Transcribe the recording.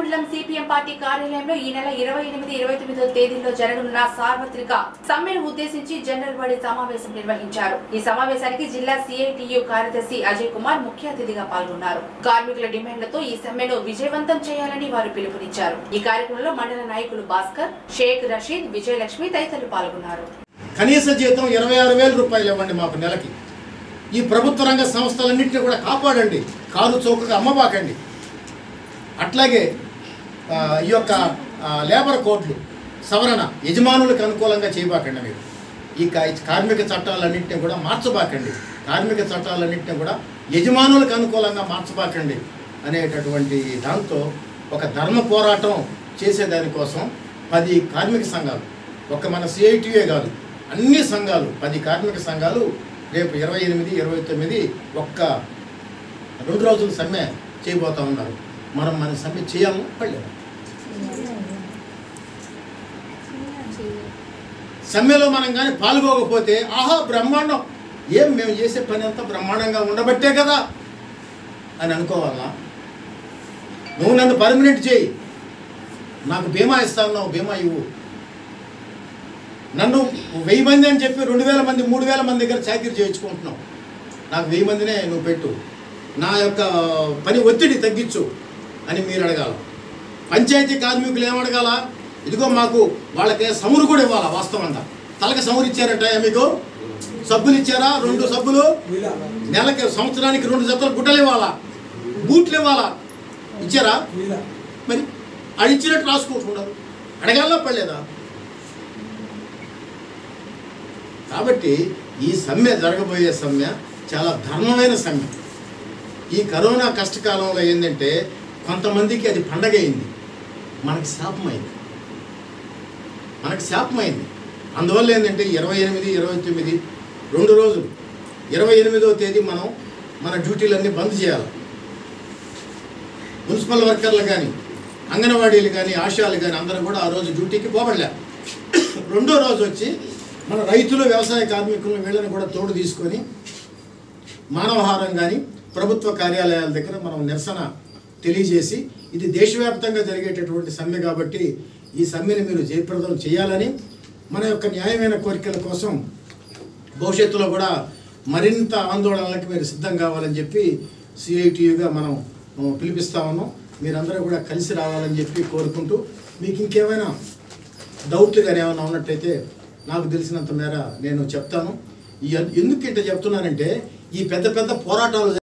మండలం CPM party కార్యాలయంలో ఈ నెల ఇరవై ఎనిమిది ఇరవై తొమ్మిదో తేదీల్లో జరగనున్న సార్వత్రిక సమ్మెను ఉద్దేశించి జనరల్ బాడీ సమావేశం నిర్వహించారు ఈ సమావేశానికి జిల్లా సిఐటియు కార్యదర్శి అజయ్ కుమార్ ముఖ్య అతిథిగా పాల్గొన్నారు కార్మికుల డిమాండ్లతో ఈ సమ్మెను విజయవంతం చేయాలని వారు పిలుపునిచ్చారు ఈ కార్యక్రమంలో మండల నాయకులు భాస్కర్ షేక్ రషీద్ విజయలక్ష్మి తదితరులు పాల్గొన్నారు కనీస జీతం ఇరవై ఆరు వేల రూపాయలు ఇవ్వండి మాకు నెలకి ఈ ప్రభుత్వ రంగ సంస్థలన్నింటినీ కూడా కాపాడండి కారు చౌకగా అమ్మబాకండి అట్లాగే ఆ, ఈ యొక్క ఆ, లేబర్ కోడ్లు సవరణ యజమానులకు అనుకూలంగా చేయబాకండి మీరు ఈ కా- ఈ కార్మిక చట్టాలన్నింటినీ కూడా మార్చబాకండి కార్మిక చట్టాలన్నింటినీ కూడా యజమానులకు అనుకూలంగా మార్చబాకండి అనేటటువంటి దాంతో ఒక ధర్మ పోరాటం చేసేదానికోసం పది కార్మిక సంఘాలు ఒక మన సిఐటియే కాదు అన్ని సంఘాలు పది కార్మిక సంఘాలు రేపు ఇరవై ఎనిమిది ఇరవై తొమ్మిది ఒక్క రెండు రోజులు సమ్మె చేయబోతా ఉన్నారు మనం మన సమ్మె చేయాలి పడలేదు సమ్మెలో మనం కానీ పాల్గొకపోతే ఆహా బ్రహ్మాండం ఏం మేము చేసే పని అంతా బ్రహ్మాండంగా ఉండబట్టే కదా అని అనుకోవాలా నువ్వు నన్ను పర్మనెంట్ చేయి నాకు బీమా ఇస్తాను బీమా ఇవ్వు నన్ను వెయ్యి మంది అని చెప్పి రెండు వేల మంది మూడు వేల మంది దగ్గర చాకరీ చేయించుకుంటున్నావు నాకు వెయ్యి మందినే నువ్వు పెట్టు నా యొక్క పని ఒత్తిడి తగ్గించు అని మీరు అడగాల పంచాయతీ కార్మికులు ఏమడగాల ఇదిగో మాకు వాళ్ళకి సమురు కూడా ఇవ్వాలా వాస్తవంగా తలకి సమురు ఇచ్చారంట మీకు సబ్బులు ఇచ్చారా రెండు సబ్బులు నెలకి సంవత్సరానికి రెండు జతలు గుడ్డలు ఇవ్వాలా బూట్లు ఇవ్వాలా ఇచ్చారా మరి అది ఇచ్చినట్టు రాసుకుంటున్నారు అడగాలా పడలేదా కాబట్టి ఈ సమ్మె జరగబోయే సమ్మె చాలా ధర్మమైన సమ్మె ఈ కరోనా కష్టకాలంలో ఏంటంటే కొంతమందికి అది పండగ అయింది మనకి శాపమైంది మనకి శాపమైంది అందువల్ల ఏంటంటే ఇరవై ఎనిమిది ఇరవై తొమ్మిది రెండు రోజులు ఇరవై ఎనిమిదో తేదీ మనం మన డ్యూటీలన్నీ బంద్ చేయాలి మున్సిపల్ వర్కర్లు కానీ అంగన్వాడీలు కానీ ఆశాలు కానీ అందరూ కూడా ఆ రోజు డ్యూటీకి పోబడలే రెండో రోజు వచ్చి మన రైతులు వ్యవసాయ కార్మికులను వీళ్ళని కూడా తోడు తీసుకొని మానవహారం కానీ ప్రభుత్వ కార్యాలయాల దగ్గర మనం నిరసన తెలియజేసి ఇది దేశవ్యాప్తంగా జరిగేటటువంటి సమ్మె కాబట్టి ఈ సమ్మెని మీరు జయప్రదం చేయాలని మన యొక్క న్యాయమైన కోరికల కోసం భవిష్యత్తులో కూడా మరింత ఆందోళనలకు మీరు సిద్ధం కావాలని చెప్పి సిఐటియుగా మనం ఆ, పిలిపిస్తా ఉన్నాం మీరందరూ కూడా కలిసి రావాలని చెప్పి కోరుకుంటూ మీకు ఇంకేమైనా డౌట్లు కానీ ఏమైనా ఉన్నట్టయితే నాకు తెలిసినంత మేర నేను చెప్తాను ఈ ఎందుకు ఇట్లా చెప్తున్నానంటే ఈ పెద్ద పెద్ద పోరాటాలు